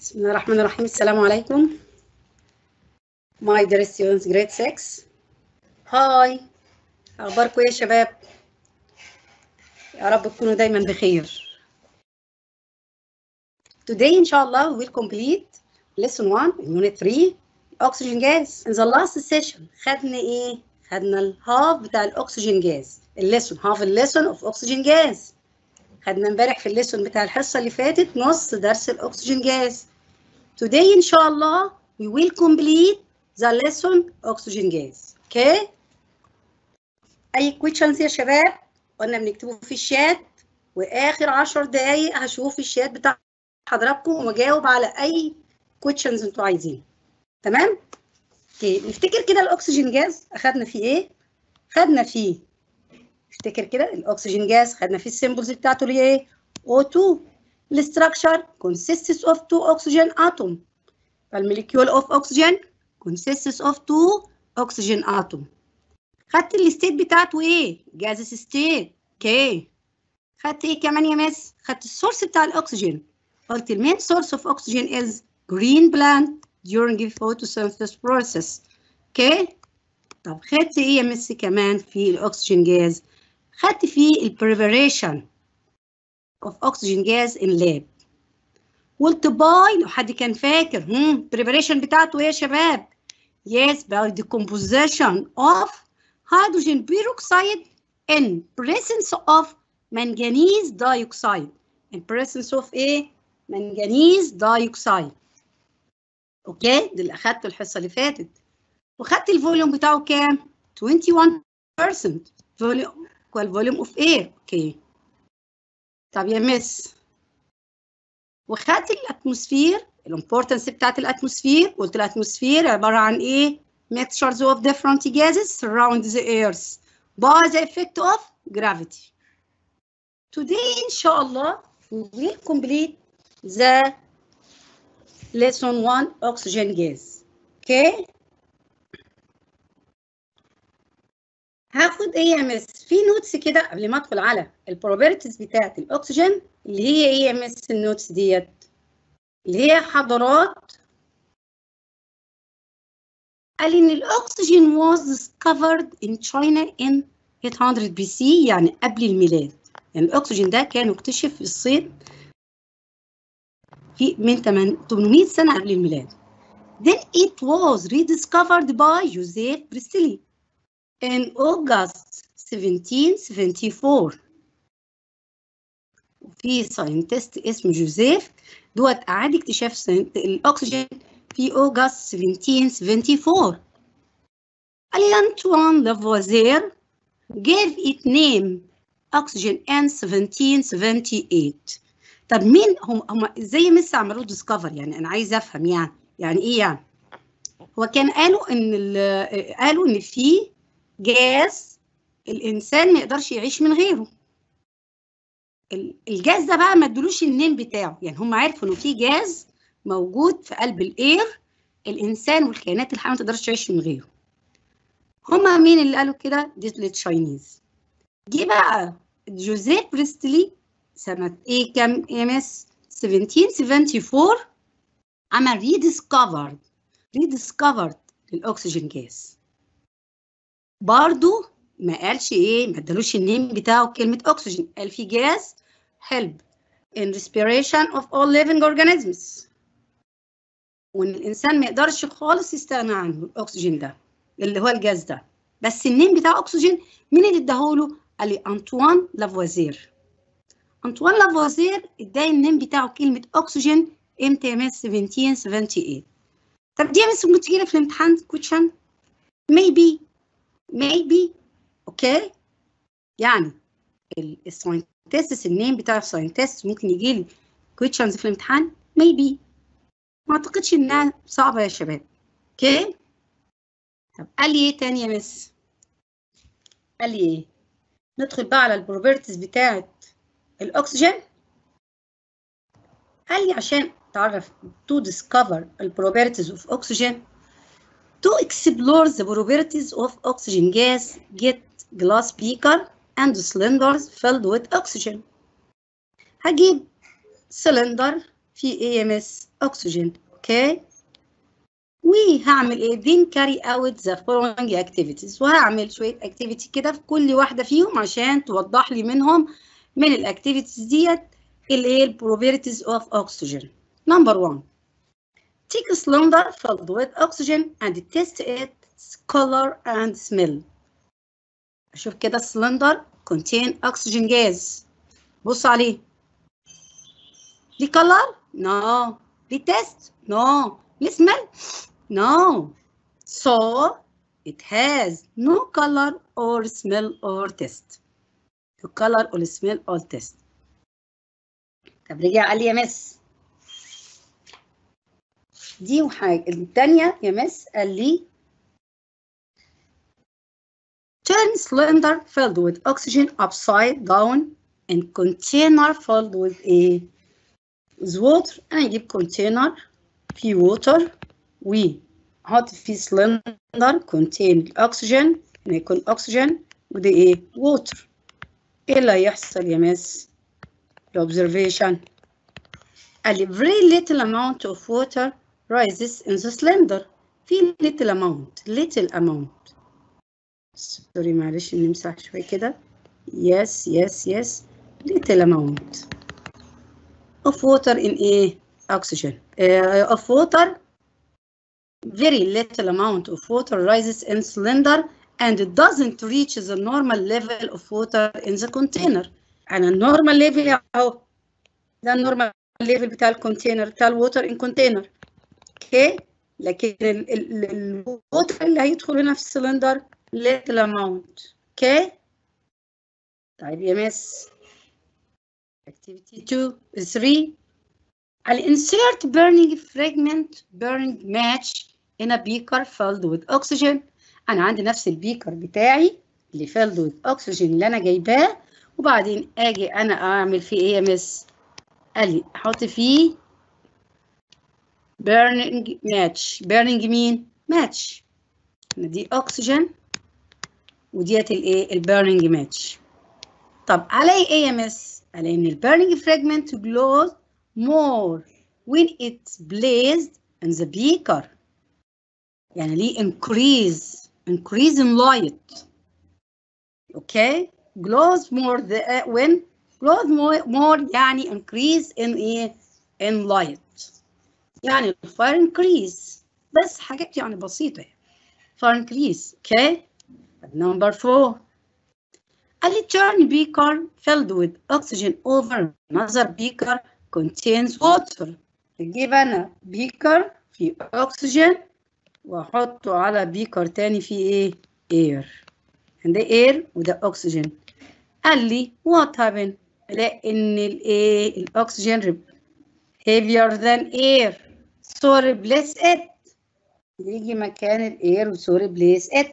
بسم الله الرحمن الرحيم السلام عليكم My dear students grade 6 هاي أخباركم إيه يا شباب يا رب تكونوا دايما بخير Today إن شاء الله we will complete lesson 1 unit 3 oxygen gas in the last session خدنا إيه خدنا الهاف بتاع الأكسجين جاز الليسون هاف الليسون اوف أكسجين جاز خدنا امبارح في الليسون بتاع الحصة اللي فاتت نص درس الأكسجين جاز Today إن شاء الله we will complete the lesson oxygen gas. Okay? أي questions يا شباب؟ قلنا بنكتبه في الشات وآخر 10 دقايق هشوف الشات بتاع حضراتكم وأجاوب على أي questions أنتوا عايزين. تمام؟ اوكي نفتكر كده الأكسجين جاز أخدنا فيه إيه؟ خدنا فيه افتكر كده الأكسجين جاز خدنا فيه السيمبلز بتاعته اللي هي إيه؟ O2 The structure consists of two oxygen atom. The molecule of oxygen consists of two oxygen atom. خدت الستيت بتاعته ايه؟ جازس ستيت. اوكي. خدت ايه كمان يا مس؟ خدت السورس بتاع الاكسجين. قلت المين source of oxygen is green plant during photosynthesis process. اوكي؟ طب خدت ايه يا مس كمان في الاكسجين جاز؟ خدت فيه البريبريشن of oxygen gas in lab قلت باي لو حد كان فاكر هم preparation بتاعته ايه يا شباب yes by decomposition of hydrogen peroxide in presence of manganese dioxide in presence of ايه manganese dioxide اوكي ده اللي اخدته الحصه اللي فاتت وخدت الفوليوم بتاعه كام 21% فوليوم والفوليوم اوف اير اوكي طب يا مس وخدت الاتموسفير الامبورتنس بتاعت الاتموسفير قلت الاتموسفير عباره عن ايه mixtures of different gases surround the earth by the effect of gravity today ان شاء الله we will complete the lesson 1 oxygen gas okay هاخد ايه يا مس في نوتس كده قبل ما ادخل على البروبرتيز بتاعت الاكسجين اللي هي ايه يا مس النوتس ديت اللي هي حضارات قال ان الاكسجين was discovered in China in 800 بي سي يعني قبل الميلاد يعني الاكسجين ده كان اكتشف في الصين في من 800 سنه قبل الميلاد then it was rediscovered by Joseph Priestley in August 1774 في ساينتست اسمه جوزيف دوت أعاد اكتشاف الأكسجين في أوغست 1774 أنطوان لافوازير gave it name oxygen in 1778 طب مين هم هم ازاي مس عملوا ديسكفر يعني انا عايز افهم يعني يعني ايه يعني هو كان قالوا ان قالوا ان في جاز الانسان ما يقدرش يعيش من غيره الجاز ده بقى ما ادولوش النيم بتاعه يعني هم عرفوا انه في جاز موجود في قلب الاير الانسان والكائنات الحيه ما تقدرش تعيش من غيره هما مين اللي قالوا كده دي التشاينيز جه بقى جوزيف بريستلي سنة ايه كام ام اس 1774 عمل ريديسكفرد ريديسكفرد للاكسجين جاز برضو ما قالش ايه ما ادالوش النيم بتاعه كلمه اكسجين قال في جاز help in respiration of all living organisms وان الانسان ما يقدرش خالص يستغنى عنه الاكسجين ده اللي هو الجاز ده بس النيم بتاع اكسجين مين اللي اداهوله قال لي انطوان لافوازير انطوان لافوازير اداه النيم بتاعه كلمه اكسجين امتى يا مس 1778 طب دي يا مس ممكن تجي لي في الامتحان كوتشن maybe maybe اوكي okay. يعني الساينتست النيم بتاع الساينتست ممكن يجي لي كويشنز في الامتحان maybe ما اعتقدش انها صعبه يا شباب اوكي okay. طب قال لي ايه تاني يا مس قال لي ايه ندخل بقى على البروبرتيز بتاعه الاكسجين قال لي عشان تعرف to discover the properties of oxygen To explore the properties of oxygen gas, get glass beaker and cylinders filled with oxygen. هجيب سلندر في AMS أكسجين أوكي وهعمل ايه then carry out the following activities وهعمل شوية activity كده في كل واحدة فيهم عشان توضح لي منهم من الاكتيفيتيز ديت اللي هي properties of oxygen number one take a cylinder filled with oxygen and test its color and smell اشوف كده السلندر contain oxygen gas بص عليه ليه color no ليه test no ليه smell no so it has no color or smell or taste no color or smell or taste طب رجع قال لي يا مس دي وحاجة التانية يا مس قال لي turn cylinder filled with oxygen upside down and container filled with a with water انا اجيب container فيه water واحط فيه cylinder contain الاكسجين هنا يكون اكسجين ودي ايه water ايه اللي هيحصل يا مس الobservation قال لي very little amount of water rises in the cylinder في little amount little amount سوري معلش نمسح شوية كده yes yes yes little amount of water in a oxygen uh, of water very little amount of water rises in cylinder and it doesn't reach the normal level of water in the container أنا النورمال ليفل أهو ده النورمال ليفل بتاع الكونتينر بتاع الووتر ان كونتينر اوكي لكن الووتر اللي هيدخل هنا في السلندر little amount اوكي طيب يا مس activity 2 3 I'll insert burning fragment burning match in a beaker filled with oxygen انا عندي نفس البيكر بتاعي اللي filled with oxygen اللي انا جايباه وبعدين اجي انا اعمل فيه ايه يا مس قال لي احط فيه burning match burning مين match دي oxygen وديت الايه البيرنينج ماتش طب علي ايه يا مس علي ان البيرنينج fragment glows more when it's placed in the beaker يعني ليه increase increase in light okay glows more the, uh, when glows more, more يعني increase in ايه in light يعني الفاير increase بس حاجات يعني بسيطة fire increase okay Number four, a return beaker filled with oxygen over another beaker contains water. اجيب انا beaker فيه oxygen واحطه على beaker تاني فيه ايه air. ده air وده oxygen. قال لي what happened؟ الاقي ان الايه الاكسجين heavier than air so replace it. يجي مكان الاير وسو replace it.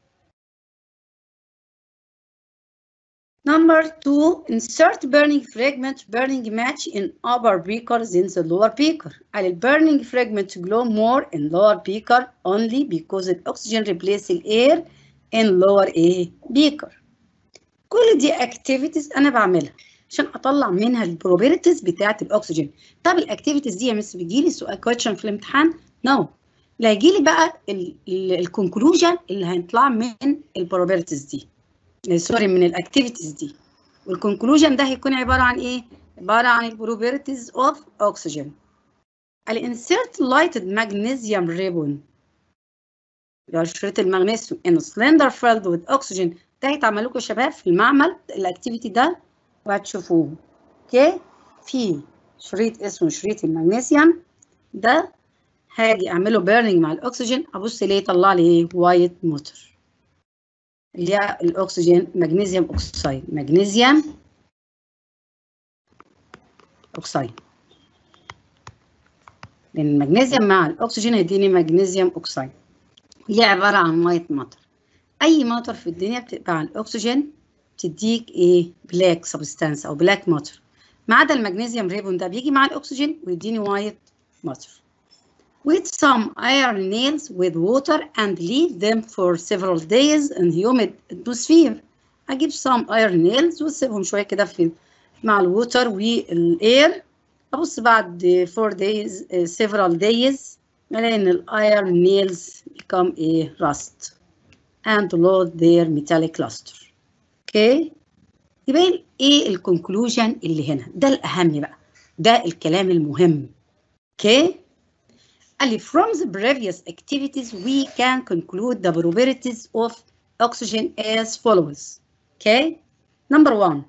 Number two, insert burning fragment burning match in upper beaker than the lower beaker. And the burning fragment glow more in lower beaker only because the oxygen replaces air in lower A beaker. كل دي activities أنا بعملها عشان أطلع منها البروبابيلتيز بتاعة الأكسجين. طب الأكتيفيتيز دي يا مس بيجيلي سؤال كويشن في الامتحان؟ نو. No. لا هيجيلي بقى الكونكلوجن اللي هيطلع من البروبابيلتيز دي. سوري من الاكتيفيتيز دي والكونكلوجن ده هيكون عباره عن ايه عباره عن البروبرتيز اوف اوكسجين الانسيرت لايتد ماجنيزيوم ريبون شريط المغنيسيوم ان سلندر فيلد وذ اوكسجين ده هيتعمل لكم يا شباب في المعمل الاكتيفيتي ده وهتشوفوه اوكي في شريط اسمه شريط المغنيسيوم ده هاجي اعمله بيرنينج مع الاكسجين ابص ليه يطلع لي ايه وايت موتور اللي هي الاكسجين مغنيسيوم اوكسيد مغنيسيوم اوكسيد لان المغنيسيوم مع الاكسجين هيديني مغنيسيوم اوكسيد اللي عباره عن ميه مطر اي مطر في الدنيا بتبقى عن الاكسجين تديك ايه بلاك سبستانس او بلاك مطر ما عدا المغنيسيوم ريبون ده بيجي مع الاكسجين ويديني وايت مطر with some iron nails with water and leave them for several days in humid atmosphere. أجيب some iron nails واسيبهم شوية كده في مع الووتر والاير ابص بعد 4 days uh, several days الاقي ان الايرون nails become a rust and load their metallic luster اوكي يبقى ايه الكونكلوجن اللي هنا ده الاهم بقى ده الكلام المهم اوكي قال لي from the previous activities we can conclude the probabilities of oxygen as follows okay number one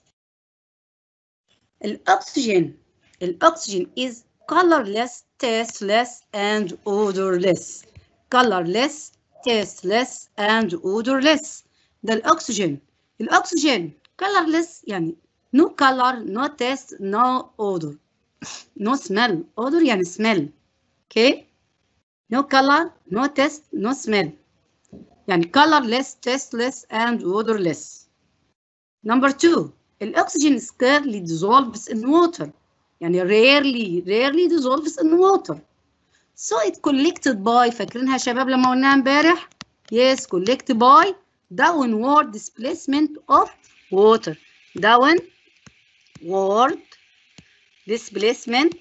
الاكسجين الاكسجين is colorless tasteless and odorless colorless tasteless and odorless ده الاكسجين الاكسجين colorless يعني no color no taste no odor no smell odor يعني smell okay no color no taste no smell يعني colorless tasteless and odorless number two الاكسجين scarcely dissolves in water يعني rarely rarely dissolves in water so it collected by فاكرينها يا شباب لما قلناها امبارح yes collected by downward displacement of water downward displacement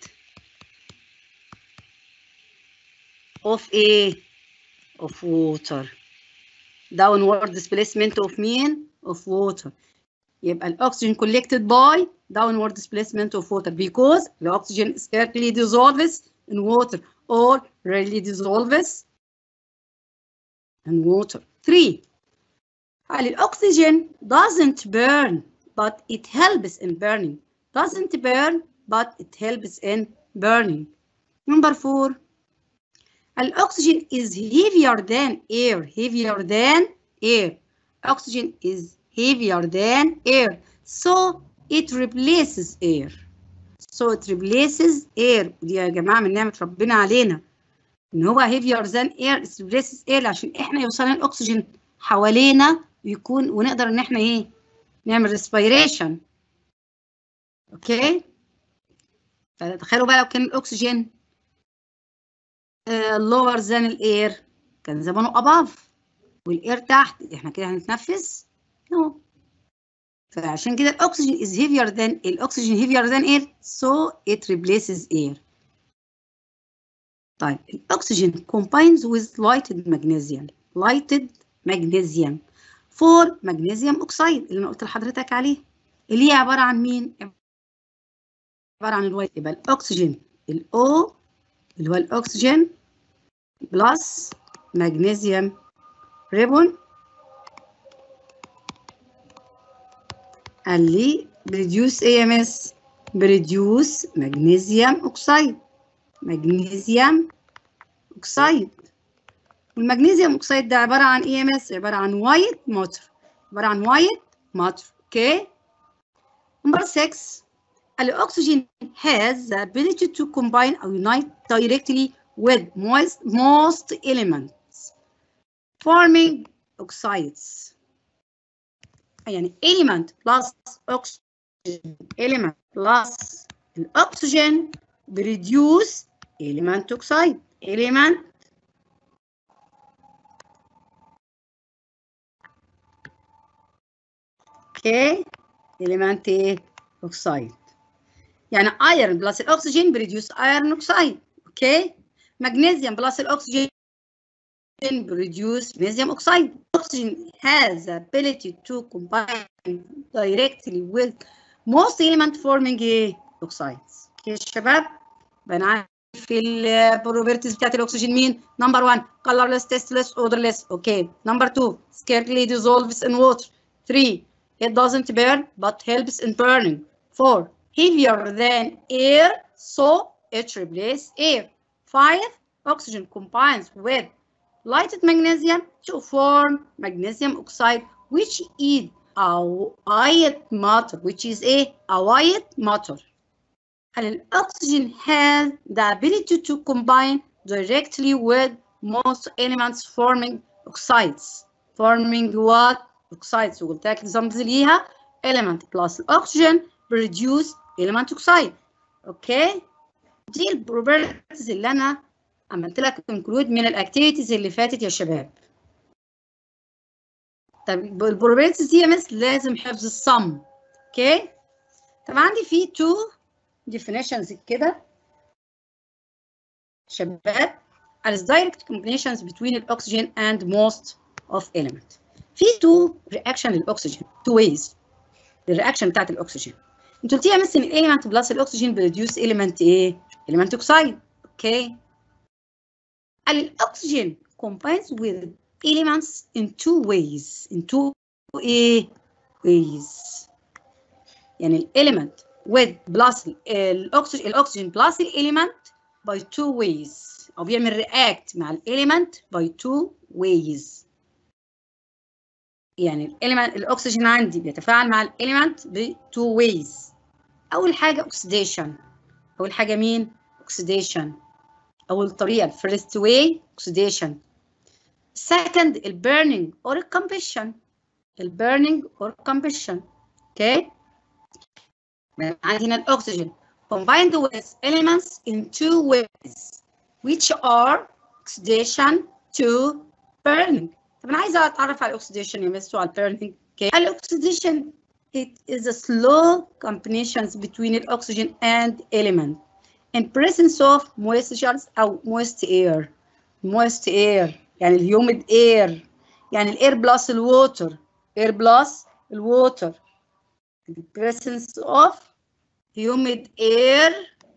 of a of water downward displacement of mean of water يبقى الاكسجين collected by downward displacement of water because the oxygen scarcely dissolves in water or rarely dissolves in water. Three, قال oxygen doesn't burn but it helps in burning. Doesn't burn but it helps in burning. Number four, oxygen is heavier than air. Heavier than air. Oxygen is heavier than air. So it replaces air. So it replaces air. ودي يا جماعة من نعمة ربنا علينا. إن هو heavier than air it replaces air عشان إحنا يوصلنا الأكسجين حوالينا ويكون ونقدر إن إحنا إيه؟ نعمل respiration. أوكي؟ فتخيلوا بقى لو كان الأكسجين uh, lower than الاير كان زمانه above والاير تحت احنا كده هنتنفس no فعشان كده الاكسجين is heavier than الاكسجين heavier than air so it replaces air طيب الاكسجين combines with lighted magnesium lighted magnesium for magnesium oxide اللي انا قلت لحضرتك عليه اللي هي عباره عن مين عباره عن الوايت يبقى الاكسجين الاو اللي هو الاكسجين بلس مغنيسيوم ريبون قال لي بريديوس اي ام اس بريديوس مغنيسيوم اوكسيد مغنيسيوم اوكسيد والمغنيسيوم اوكسيد ده عباره عن اي ام اس عباره عن وايت موتر عباره عن وايت موتر اوكي نمبر 6 الاكسجين has the ability to combine or unite directly with most, most elements forming oxides يعني element plus oxygen element plus الأكسجين reduce element oxide element okay element ايه oxide يعني iron plus الاكسجين بريديوس iron oxide اوكي magnesium plus الاكسجين بريديوس magnesium oxide oxygen has the ability to combine directly with most element forming a oxides اوكي يا شباب بنعرف في البروبرتيز بتاعت الاكسجين مين نمبر 1 colorless tasteless odorless اوكي نمبر 2 scarcely dissolves in water 3 it doesn't burn but helps in burning 4 heavier than air, so it replaces air. Five, oxygen combines with lighted magnesium to form magnesium oxide, which is a white matter, which is a, a white matter. And oxygen has the ability to combine directly with most elements forming oxides. Forming what? Oxides. وقلت لك examples ليها element plus oxygen produce element oxide اوكي دي البروبرتيز اللي انا عملت لك انكلود من الاكتيفيتيز اللي فاتت يا شباب طب البروبرتيز دي يا مس لازم حفظ الصم اوكي طب عندي في تو definitions كده شباب as direct combinations between الأكسجين and most of element في two reaction للأكسجين two ways للرياكشن بتاعت الأكسجين انت قلتي يا مس ان element بلس الأكسجين بريديوس element ايه؟ element oxide اوكي قال الأكسجين combines with elements in two ways in two ايه ways يعني الاليمنت with plus الاكسجين الاكسجين plus الاليمنت by two ways او بيعمل react مع الاليمنت by two ways يعني الاليمنت الاكسجين عندي بيتفاعل مع الاليمنت ب two ways اول حاجه oxidation اول حاجه مين oxidation اول طريقه first way oxidation second ال burning or combustion ال burning or combustion okay عندي هنا الاكسجين combined with elements in two ways which are oxidation to burning طب انا عايزه اتعرف على الاكسيديشن يا مس وعلى البيرنينج okay. الاكسيديشن it is a slow combinations between the oxygen and element in presence of moistures او moist air moist air يعني الهيوميد اير يعني الاير بلس الووتر air بلس الووتر in the presence of humid air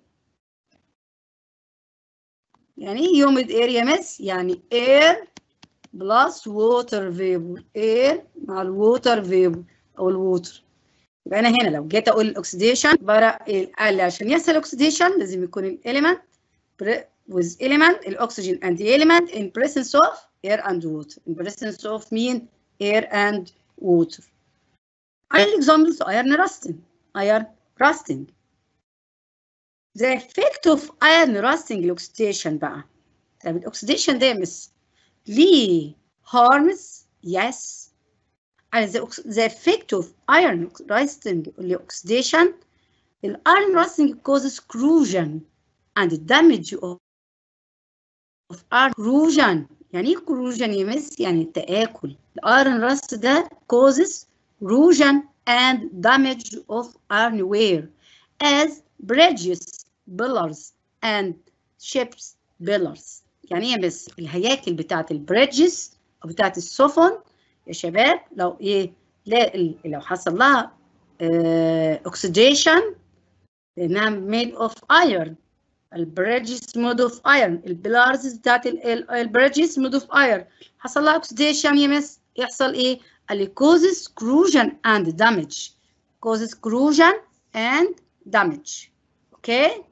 يعني ايه humid air يا مس يعني air بلس ووتر فيبور air مع الووتر فيبور او الووتر يبقى انا هنا لو جيت اقول الاكسيديشن برق قال لي عشان يحصل اكسيديشن لازم يكون الاليمنت with element الاكسجين and the element in presence of air and water in presence of مين air and water عندي examples iron rusting iron rusting the effect of iron rusting الاكسيديشن بقى طب الاكسيديشن ده مس ليه harms yes and the, the effect of iron rusting oxidation the iron rusting causes corrosion and damage of, of iron corrosion يعني ايه corrosion يا مس يعني التآكل الايرون rust ده causes corrosion and damage of ironware as bridges pillars and ships pillars يعني ايه يا مس الهياكل بتاعت البريدجز او بتاعت السفن يا شباب لو ايه لا لو حصل لها اوكسيديشن لانها ميد اوف ايرون البريدجز مود اوف ايرون البلارز بتاعت البريدجز مود اوف ايرون حصل لها اوكسيديشن يا مس يحصل ايه؟ قال لي causes corrosion and damage causes corrosion and damage اوكي okay.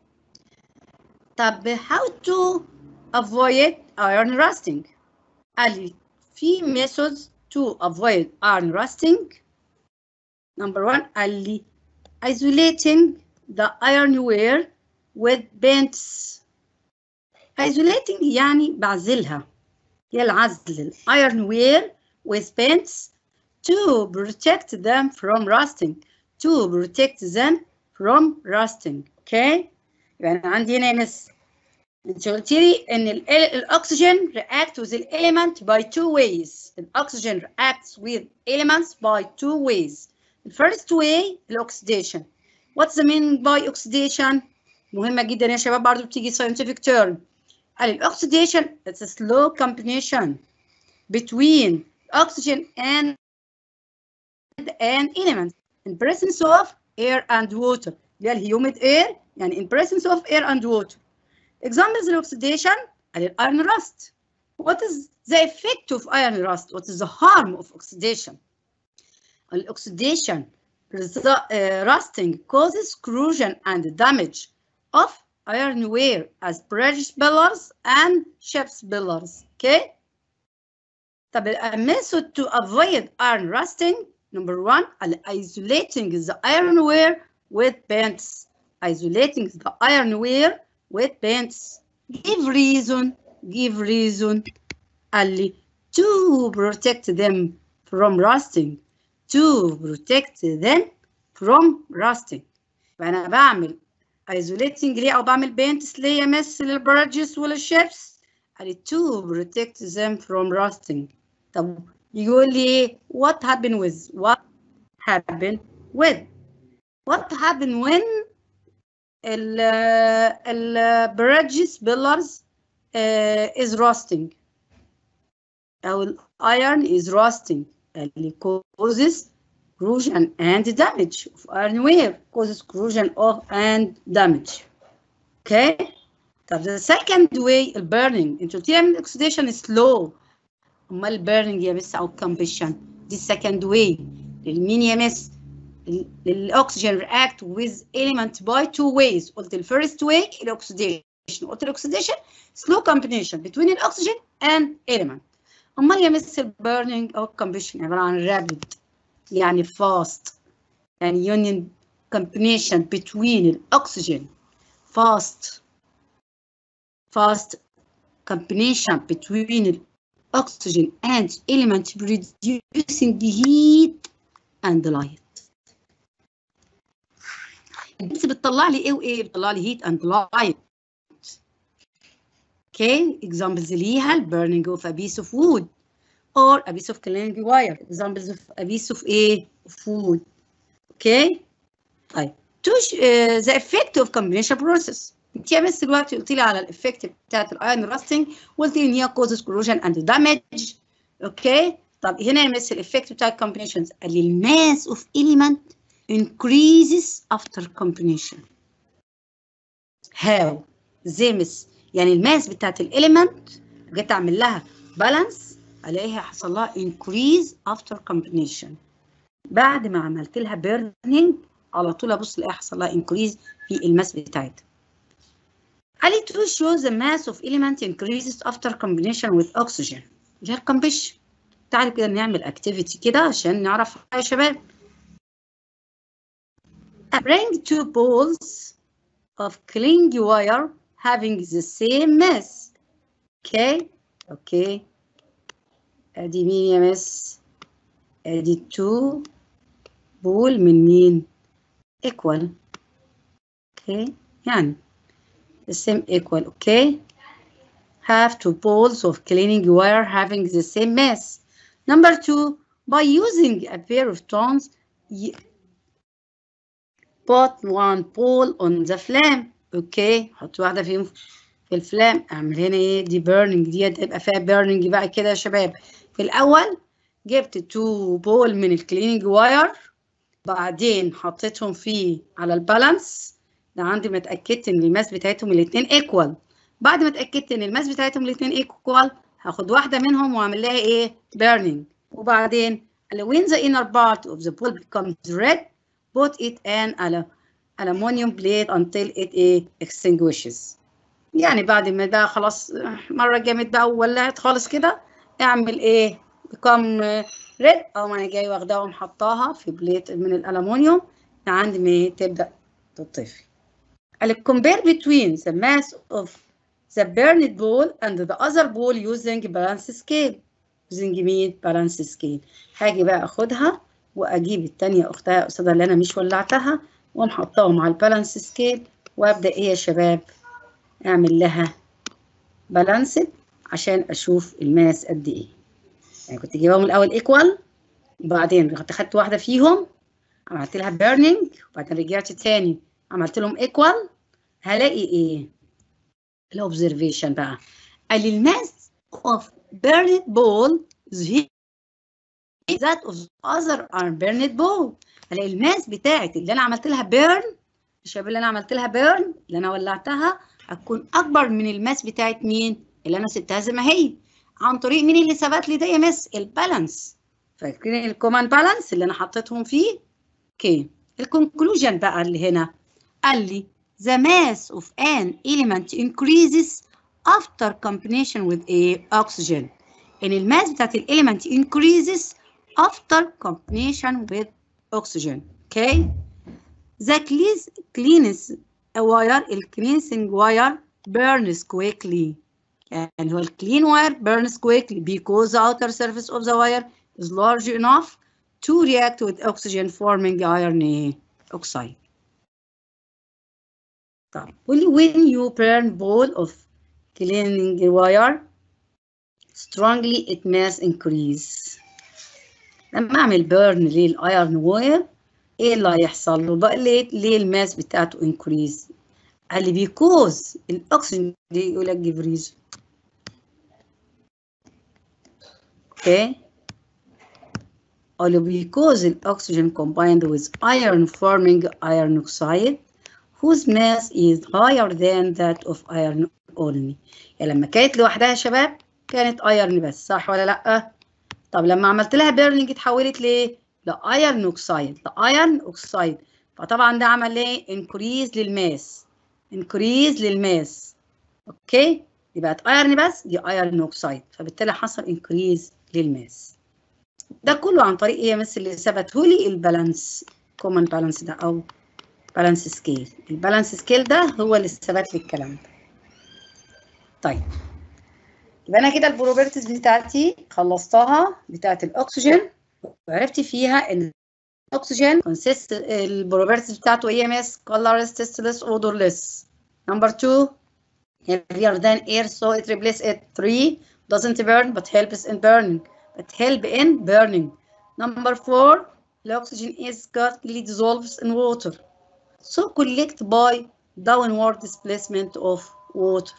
طب how to avoid iron rusting قال لي في methods to avoid iron rusting number one قال لي isolating the ironware with paints isolating يعني بعزلها هي العزل ironware with paints to protect them from rusting to protect them from rusting okay يبقى انا عندي هنا مس انت قلت لي ان الاكسجين react with the element by two ways الاكسجين reacts with elements by two ways the first way الاكسيديشن what's the meaning by oxidation مهمه جدا يا شباب برضو بتيجي scientific term قال الاكسيديشن it's a slow combination between oxygen and an element in presence of air and water اللي هي الهيوميد air يعني in presence of air and water examples of oxidation قال iron rust what is the effect of iron rust what is the harm of oxidation oxidation uh, rusting causes corrosion and damage of ironware as bridge pillars and ships pillars okay طب a method to avoid iron rusting number one isolating the ironware with paints isolating the ironware with paints give reason give reason قال to protect them from rusting to protect them from rusting فأنا بعمل isolating ليه أو بعمل paints ليه يا مس للبرجس وللشيبس قال to protect them from rusting طب يقول لي what happened with what happened with what happened when ال ال bridges pillars uh, is rusting أو ال iron is rusting اللي causes corrosion and damage of ironware causes corrosion of and damage okay طب the second way ال burning انتوا قلتوا لي oxidation is slow امال burning يا مس او combustion دي second way للمين يا مس الاكسجين react with element by two ways قلت ال first way الاكسيديشن قلت الاكسيديشن slow combination between الاكسجين and element امال يا مس البيرنينج او combustion عباره عن rapid يعني fast يعني union combination between الاكسجين fast fast combination between oxygen and element producing heat and light بس بتطلع لي ايه وايه بتطلع لي heat and light okay examples ليها burning of a piece of wood or a piece of cleaning wire examples of a piece of ايه food okay طيب to uh, the effect of combination process انت يا مس دلوقتي قلت لي على الافكت بتاعت الايرون راستنج وقلت لي ان هي causes corrosion and damage اوكي طب هنا يا مس الافكت بتاع الكومبينيشنز قال لي الماس اوف element increases after combination how زي مس يعني الماس بتاعت الاليمنت جيت اعمل لها بالانس الاقيها حصل لها increase after combination بعد ما عملت لها burning على طول ابص الاقيها حصل لها increase في الماس بتاعتها قال لي to show the mass of element increases after combination with oxygen اللي هي الكمبيشن تعالوا كده نعمل activity كده عشان نعرف يا شباب bring two balls of cling wire having the same mass okay okay ادي مين يا مس ادي two بول من مين equal okay يعني the same equal okay have two balls of cleaning wire having the same mass number two by using a pair of tongs put one ball on the flame okay حط واحده فيهم في الفلام اعمل هنا ايه دي burning دي تبقى فيها burning بقى كده يا شباب في الاول جبت تو بول من الكليننج واير بعدين حطيتهم فيه على البالانس ده عندي ما اتاكدت ان الماس بتاعتهم الاثنين ايكوال بعد ما اتاكدت ان الماس بتاعتهم الاثنين ايكوال هاخد واحده منهم واعمل لها ايه burning وبعدين when the inner part of the ball becomes red put it in an aluminum plate until it ايه extinguishes يعني بعد ما بقى خلاص مره جامد بقى وولعت خالص كده اعمل ايه become red او ما انا جاي واخداها ومحطاها في بليت من الالومنيوم عند ما تبدا تطفي قال compare between the mass of the burned ball and the other ball using balance scale using مين balance scale هاجي بقى اخدها واجيب التانية اختها قصادها اللي انا مش ولعتها ومحطاهم على البالانس سكيل وابدا ايه يا شباب اعمل لها بالانسد عشان اشوف الماس قد ايه يعني كنت جايباهم الاول ايكوال وبعدين رحت اخدت واحده فيهم عملت لها بيرنينج وبعدين رجعت تاني عملت لهم ايكوال هلاقي ايه الاوبزرفيشن بقى قال لي الماس of burned ball is that of other unburned ball هلاقي الماس بتاعت اللي انا عملت لها بيرن الشباب اللي انا عملت لها بيرن اللي انا ولعتها هتكون اكبر من الماس بتاعت مين اللي انا سبتها زي ما هي عن طريق مين اللي ثبت لي ده يا مس البالانس فاكرين الكومان بالانس اللي انا حطيتهم فيه اوكي الكونكلوجن بقى اللي هنا قال لي the mass of an element increases after combination with a oxygen ان الماس بتاعت الاليمنت increases after combination with oxygen okay the cleanest wire الكلينسنج wire burns quickly and هو الكلين wire burns quickly because the outer surface of the wire is large enough to react with oxygen forming iron oxide. طب when you burn ball of cleaning wire strongly it mass increase لما اعمل بيرن للايرن واير ايه اللي هيحصل له بقى ليه ليه الماس بتاعته increase قال لي بيكوز الاكسجين دي يقول لك جيف ريزون اوكي قال له because الاكسجين combined with iron forming iron oxide whose mass is higher than that of iron only يعني لما كانت لوحدها يا شباب كانت ايرن بس صح ولا لا طب لما عملت لها بيرنينج اتحولت ليه لايرن اوكسايد لايرن اوكسايد فطبعا ده عمل ايه انكريز للماس انكريز للماس اوكي دي بقت ايرن بس دي ايرن اوكسايد فبالتالي حصل انكريز للماس ده كله عن طريق ايه مثل اللي ثبته لي البالانس كومن بالانس ده او بالانس سكيل البالانس سكيل ده هو اللي ثبت لي الكلام ده طيب يبقى انا كده البروبرتيز بتاعتي خلصتها بتاعت الاكسجين وعرفت فيها ان الاكسجين كونسيست البروبرتيز بتاعته ايه يا مس colorless tasteless odorless number 2 heavier than air so it replaces it 3 doesn't burn but helps in burning but help in burning number 4 the oxygen is quickly dissolves in water so collect by downward displacement of water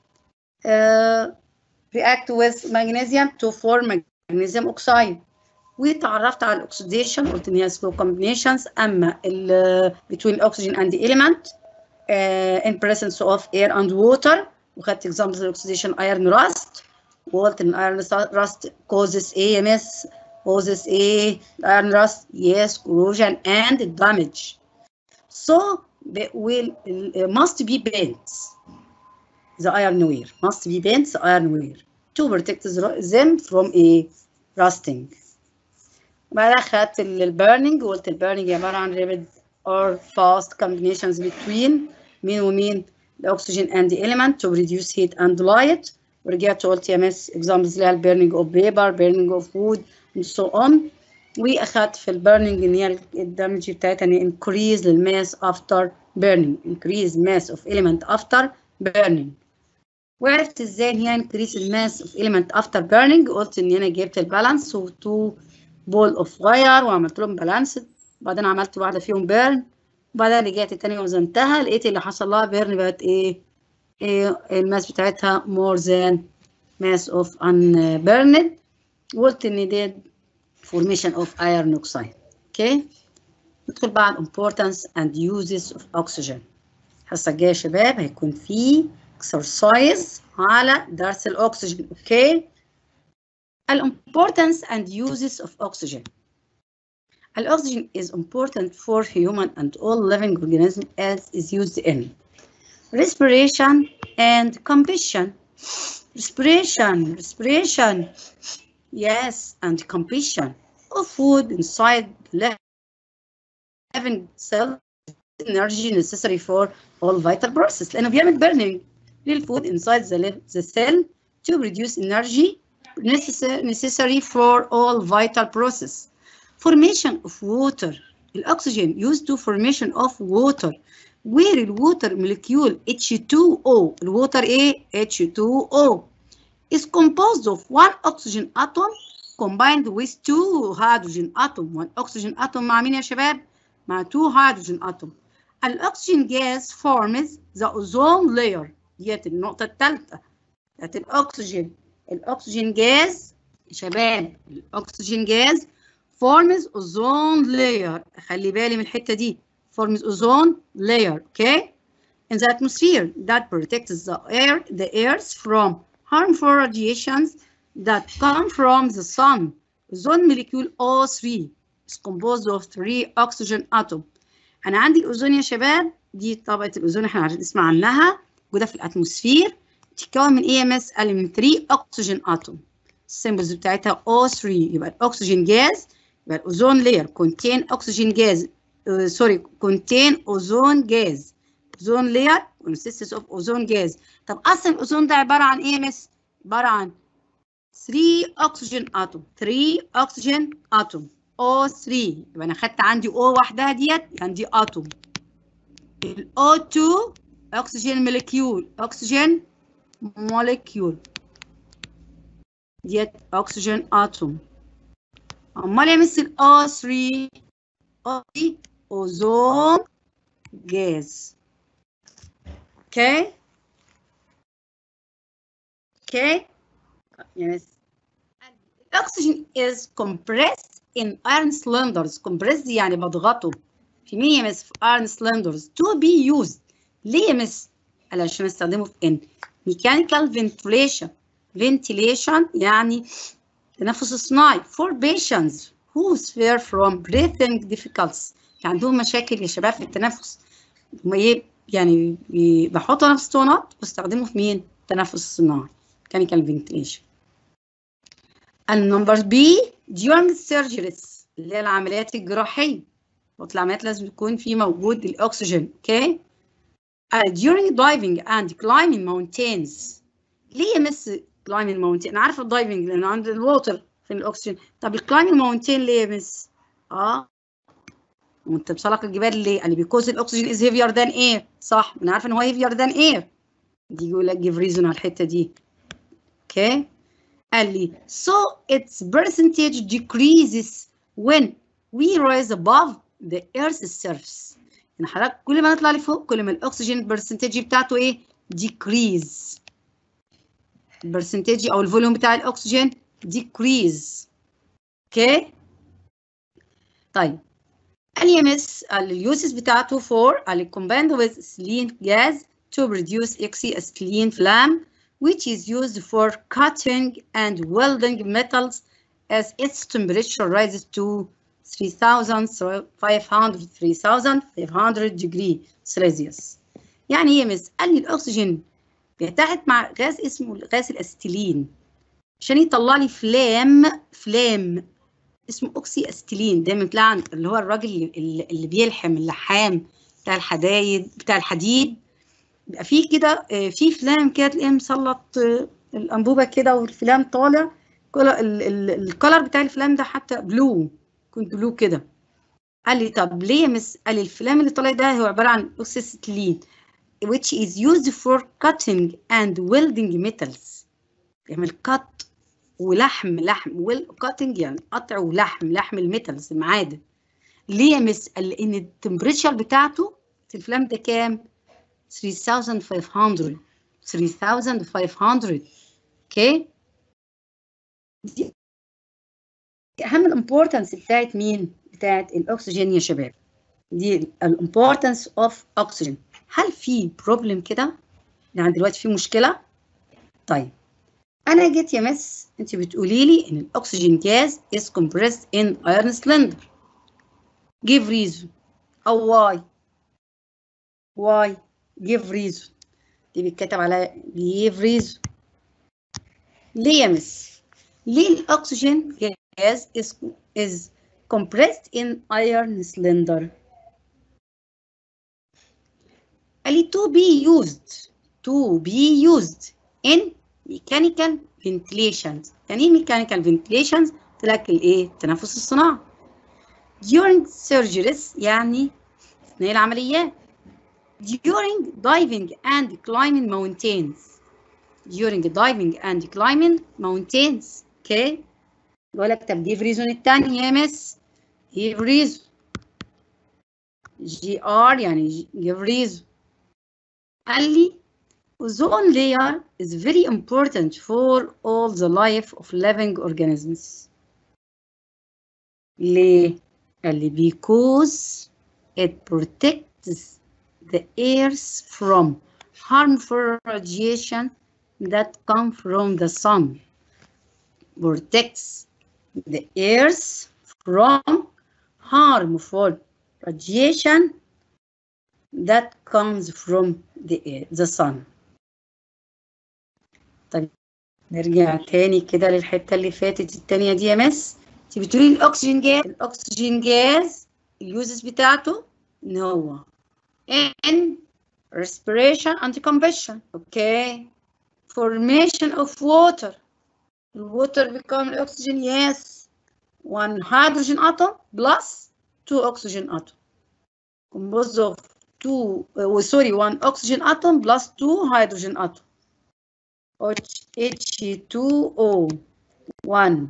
uh, react with magnesium to form magnesium oxide وتعرفت على الاكسديشن قلت ان هي slow combinations اما ال between oxygen and the element uh, in presence of air and water وخدت examples of oxidation iron rust وقلت ان iron rust causes AMS causes A iron rust yes corrosion and damage so they will uh, must be bent the ironware must be bent the ironware to protect them from a rusting بعدها خدت البيرنينج وقلت البيرنينج عبارة عن rapid or fast combinations between مين ومين الأكسجين and the element to reduce heat and light ورجعت قلت يا مس examples لها burning of paper burning of wood and so on وأخدت في البيرنينج إن هي الدمج بتاعتها إن increase الماس after burning increase mass of element after burning وعرفت ازاي ان هي increase الماس of element after burning قلت ان انا جبت البالانس وتو بول اوف واير وعملت لهم بالانس وبعدين عملت واحده فيهم بيرن وبعدين رجعت تاني وزنتها لقيت اللي حصل لها بيرن بقت ايه, إيه الماس بتاعتها more than mass of unburned وقلت ان دي formation of iron oxide اوكي ندخل بقى على importance and uses of oxygen الحصه الجايه يا شباب هيكون في exercise على درس الاكسجين اوكي importance and uses of oxygen. Oxygen is important for human and all living organisms as is used in respiration and combustion. Respiration, respiration, yes, and combustion of food inside living cell energy necessary for all vital process. لأنه بيعمل burning للfood inside the, the cell to produce energy necessary for all vital process. Formation of water. الأكسجين used to formation of water. Where الwater molecule H2O. الwater إيه؟ H2O. is composed of one oxygen atom combined with two hydrogen atom. One oxygen atom مع مين يا شباب؟ مع two hydrogen atom. الأكسجين gas forms the ozone layer. ديت النقطة الثالثة. بتاعت الأكسجين. الاكسجين جاز شباب الاكسجين جاز forms ozone layer خلي بالي من الحته دي forms ozone layer okay in the atmosphere that protects the air the earth from harmful radiations that come from the sun ozone molecule O3 is composed of three oxygen atom انا عندي الاوزون يا شباب دي طبقه الاوزون احنا نسمع عنها موجوده في الاتموسفير تتكون من اي ام اس قال من 3 اكسجين اتوم السيمبلز بتاعتها O3 يبقى الاكسجين جاز يبقى الاوزون لاير كونتين اكسجين جاز سوري كونتين اوزون جاز اوزون لاير consists اوف اوزون جاز طب اصلا الاوزون ده عباره عن ايه مس عباره عن 3 اكسجين اتوم 3 اكسجين اتوم O3 يبقى انا خدت عندي O وحدها ديت عندي اتوم ال O2 اكسجين موليكيول اكسجين molecule ديت oxygen atom امال يمثل O3 O3 ozone gas Okay. Okay. Yes. Oxygen is compressed in iron cylinders. Compressed يعني بضغطه في مين يا مس؟ في iron cylinders to be used. ليه يا مس؟ قال عشان استخدمه في ان mechanical ventilation. Ventilation يعني تنفس صناعي for patients who suffer from breathing difficulties. يعني عندهم مشاكل يا شباب في التنفس. هم ايه يعني بحطوا نفس اسطوانات واستخدمه في مين؟ التنفس الصناعي. mechanical ventilation. النمبر بي during surgeries اللي هي العمليات الجراحية وقت العمليات لازم يكون في موجود الأكسجين اوكي uh, during diving and climbing mountains ليه يا مس climbing mountain أنا عارفة الدايفنج لأنه عند الووتر في الأكسجين طب الكلايمنج ماونتين ليه يا مس؟ اه وانت بسلق الجبال ليه؟ قال لي because الأكسجين is heavier than air صح أنا عارفة إن هو heavier than air دي يقول لك give reason على الحتة دي اوكي okay. قال لي so its percentage decreases when we rise above the earth's surface يعني حضرتك كل ما نطلع لفوق كل ما الاكسجين percentage بتاعته ايه decrease البرسنتج او الفوليوم بتاع الاكسجين decrease اوكي okay. طيب قال لي يا مس قال اليوسز بتاعته for قال combined with ethylene gas to produce oxyacetylene flame which is used for cutting and welding metals as its temperature rises to 3500 3500 degree Celsius. يعني ايه مس؟ قال لي الاكسجين بيتحد مع غاز اسمه غاز الاستيلين عشان يطلع لي فلام فلام اسمه اوكسي استيلين دايما بتلاقي اللي هو الراجل اللي, اللي بيلحم اللحام بتاع الحدايد بتاع الحديد بيبقى فيه كده في فلام كده تلاقيه مسلط الانبوبه كده والفلام طالع الكلر بتاع الفلام ده حتى بلو يكون بلو كده قال لي طب ليه يا مس قال لي الفلام اللي طالع ده هو عباره عن اوكسيستلين which is used for cutting and welding metals يعمل كات ولحم لحم ويل cutting يعني قطع ولحم لحم الميتالز المعادن ليه يا مس قال لي ان التمبريتشر بتاعته في الفلام ده كام 3500 3500 اوكي دي اهم الامبورتنس بتاعت مين بتاعت الاكسجين يا شباب دي الامبورتنس اوف اوكسجين هل في بروبلم كده يعني دلوقتي في مشكله طيب انا جيت يا مس انت بتقولي لي ان الاكسجين جاز is compressed in iron cylinder give reason او why why give reason دي بيتكتب على give reason ليه يا مس ليه الاكسجين جاز is is compressed in iron cylinder قال لي to be used to be used in mechanical ventilation يعني ايه mechanical ventilation تلك الايه التنفس الصناعي during surgeries يعني اثناء العمليات during diving and climbing mountains during diving and climbing mountains اوكي بقول لك طب give reason الثاني يا مس give reason جي ار يعني give reason قال لي ozone layer is very important for all the life of living organisms ليه قال لي because it protects the earth from harmful radiation that come from the sun protects the earth from harmful radiation that comes from the air, the sun. طيب نرجع تاني كده للحتة اللي فاتت التانية دي يا مس انت بتقولي الأكسجين جاز الأكسجين جاز اليوزز بتاعته إن هو in respiration and combustion okay formation of water water become oxygen yes one hydrogen atom plus two oxygen atom composed of two uh, sorry one oxygen atom plus two hydrogen atom H2O one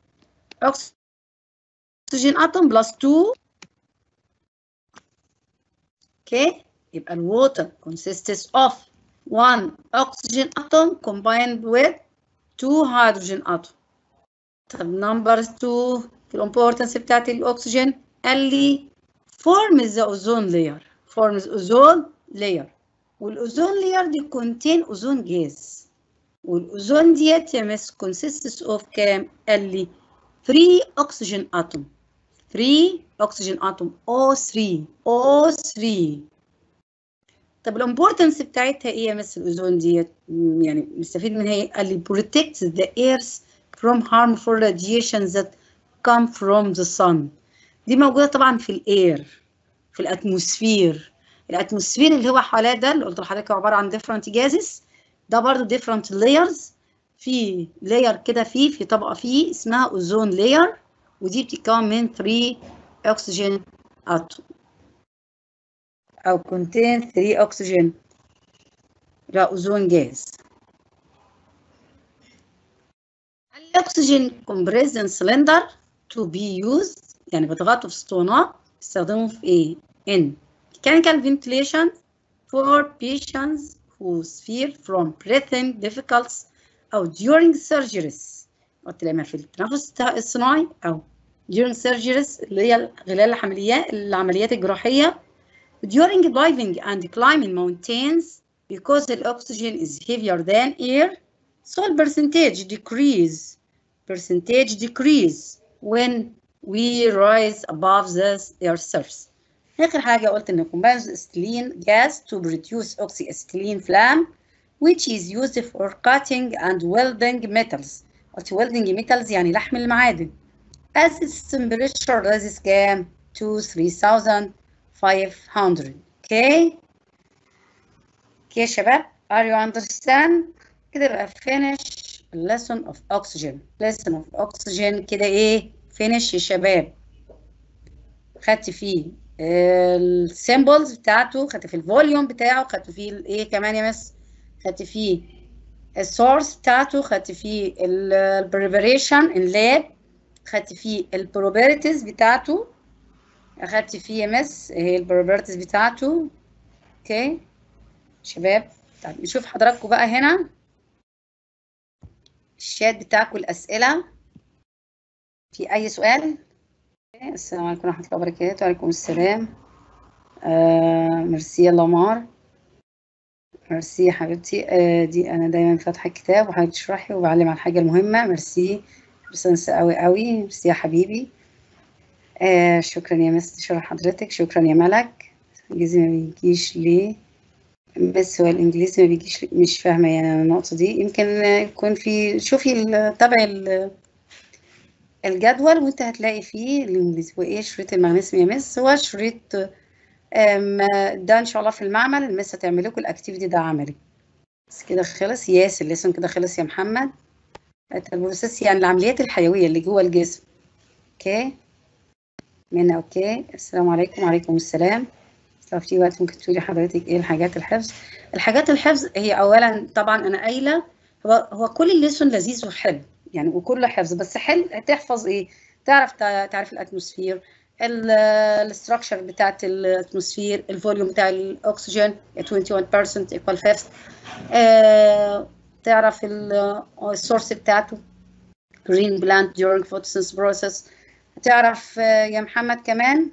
oxygen atom plus two okay يبقى الwater consists of one oxygen atom combined with two hydrogen atom طب number two في الامبورتنس بتاعت الاكسجين قال لي forms the ozone layer forms ozone layer والاوزون layer دي contain ozone gas والاوزون ديت يا مس consists of كام قال لي 3 oxygen atom 3 oxygen atom O3 O3 طب الامبورتنس بتاعتها ايه يا مس الاوزون ديت يعني مستفيد منها ايه قال لي protects the earth from harmful radiations that come from the sun دي موجوده طبعا في الاير في الاتموسفير الاتموسفير اللي هو حواليه ده اللي قلت لحضرتك عباره عن different gases ده برضو different layers في layer كده فيه في طبقه فيه اسمها اوزون layer ودي بتتكون من 3 oxygen atom أو contain 3 oxygen لا أوزون جاز الأكسجين compressed in cylinder to be used يعني بتغطوا في اسطوانات بيستخدموا في إيه؟ in mechanical ventilation for patients who suffer from breathing difficulties أو during surgeries قلت لما في التنفس الصناعي أو during surgeries اللي هي خلال العمليات العمليات الجراحية during diving and climbing mountains because the oxygen is heavier than air so the percentage decrease percentage decrease when we rise above the air surface آخر حاجة قلت إن combines acetylene gas to produce oxyacetylene flame which is used for cutting and welding metals قلت welding metals يعني لحم المعادن as its temperature rises كام to 3500 okay okay يا شباب are you understand كده بقى finish lesson of oxygen lesson of oxygen كده ايه finish يا شباب خدت فيه السيمبلز بتاعته خدت فيه الفوليوم بتاعه خدت فيه ايه كمان يا مس خدت فيه السورس بتاعته خدت فيه البريبريشن اللاب خدت فيه البروبرتيز بتاعته اخدت فيه يا مس هي البروبرتيز بتاعته اوكي شباب طب نشوف حضراتكم بقى هنا الشات بتاعكم الاسئله في اي سؤال السلام عليكم ورحمه الله وبركاته وعليكم السلام آه ميرسي يا لمار ميرسي يا حبيبتي آه دي انا دايما فاتحه الكتاب وحابه تشرحي وبعلم على الحاجه المهمه ميرسي بسنس قوي قوي ميرسي يا حبيبي آه شكرا يا مس شكرا حضرتك شكرا يا ملك الانجليزي ما بيجيش ليه بس هو الانجليزي ما بيجيش مش فاهمه يعني النقطه دي يمكن يكون في شوفي تابعي الجدول وانت هتلاقي فيه الانجليزي وايه شريط المغنيسيوم يا مس هو شريط ده ان شاء الله في المعمل المس هتعمل لكم الاكتيفيتي ده عملي بس كده خلص ياس الليسون كده خلص يا محمد البروسيس يعني العمليات الحيويه اللي جوه الجسم اوكي منى اوكي السلام عليكم وعليكم السلام لو في وقت ممكن تقولي حضرتك ايه الحاجات الحفظ الحاجات الحفظ هي اولا طبعا انا قايله هو هو كل الليسون لذيذ وحلو يعني وكله حفظ بس حلو هتحفظ ايه تعرف تعرف الاتموسفير الاستراكشر بتاعت الاتموسفير الفوليوم بتاع الاكسجين 21% equal fifth آه تعرف السورس بتاعته green plant during photosynthesis process هتعرف يا محمد كمان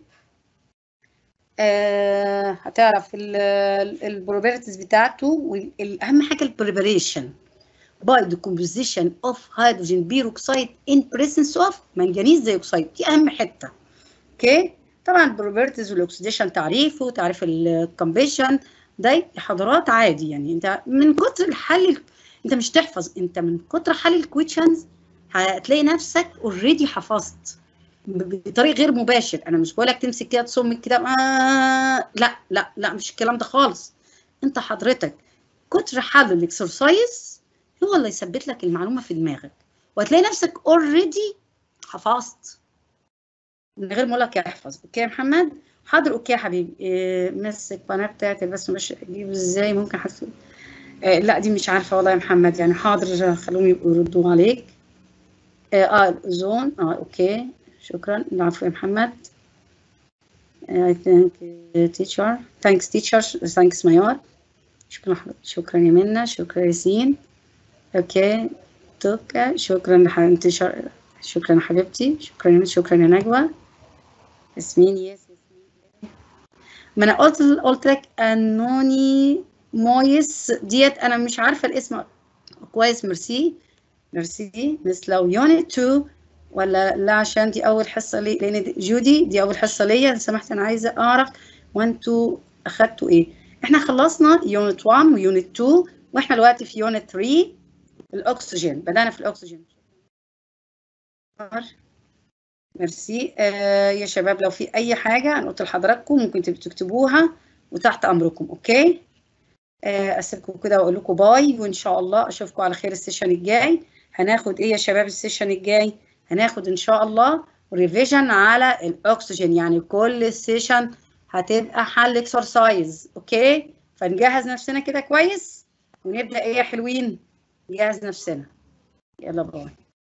آه هتعرف البروبرتيز بتاعته واهم حاجه البريبريشن by the composition of hydrogen peroxide in presence of manganese dioxide دي اهم حته اوكي طبعا البروبرتيز والاكسيديشن تعريفه تعريف الكومبيشن ده حضارات عادي يعني انت من كتر الحل انت مش تحفظ انت من كتر حل الكويشنز هتلاقي نفسك اوريدي حفظت بطريق غير مباشر انا مش بقولك تمسك كده تصم كده آه لا لا لا مش الكلام ده خالص انت حضرتك كتر حل الاكسرسايز هو اللي يثبت لك المعلومه في دماغك وهتلاقي نفسك اوريدي حفظت من غير ما اقول لك احفظ اوكي يا محمد حاضر اوكي يا حبيبي إيه مسك القناه بتاعتي بس مش اجيب ازاي ممكن حس إيه لا دي مش عارفه والله يا محمد يعني حاضر خلوهم يبقوا يردوا عليك إيه اه الاوزون اه اوكي شكرا العفو يا محمد I think uh, teacher thanks teacher thanks ميار شكرا حبيبتي شكرا يا منى شكرا ياسين اوكي توكا شكرا لحبيبتي شكرا يا حبيبتي شكرا يا شكرا يا نجوى ياسمين يس ما انا قلت قلت لك انوني مويس ديت انا مش عارفه الاسم كويس ميرسي ميرسي مثل لو يونت 2 ولا لا عشان دي اول حصه لي لان جودي دي اول حصه ليا لو سمحت انا عايزه اعرف وانتوا اخدتوا ايه احنا خلصنا يونت 1 ويونت 2 واحنا دلوقتي في يونت 3 الاكسجين بدانا في الاكسجين ميرسي آه يا شباب لو في اي حاجه انا قلت لحضراتكم ممكن تكتبوها وتحت امركم اوكي آه اسيبكم كده واقول لكم باي وان شاء الله اشوفكم على خير السيشن الجاي هناخد ايه يا شباب السيشن الجاي هناخد ان شاء الله ريفيجن على الاكسجين يعني كل السيشن هتبقى حل اكسرسايز اوكي فنجهز نفسنا كده كويس ونبدا ايه يا حلوين نجهز نفسنا يلا باي